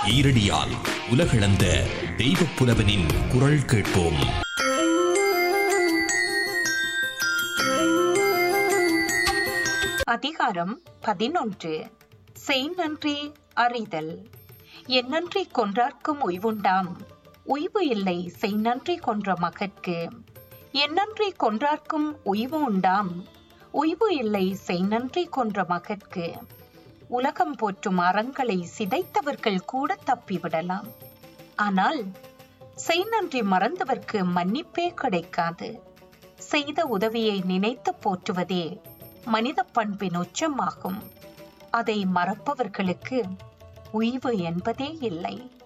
ஈரடியால் உலகளந்த தெய்வப் புலவனின் குரல் கேட்போம் அதிகாரம் பதினொன்று செய் நன்றி அறிதல் என் நன்றி கொன்றார்க்கும் உய்வுண்டாம் உய்வு இல்லை செய் நன்றி கொன்ற மகற்கு என் நன்றி கொன்றார்க்கும் உய்வு உண்டாம் உய்வு இல்லை செய் நன்றி கொன்ற மகற்கு உலகம் போற்றும் அறங்களை சிதைத்தவர்கள் கூட தப்பிவிடலாம் ஆனால் செய் நன்றி மறந்தவர்க்கு மன்னிப்பே கிடைக்காது செய்த உதவியை நினைத்து போற்றுவதே மனித பண்பின் உச்சமாகும் அதை மறப்பவர்களுக்கு உய்வு என்பதே இல்லை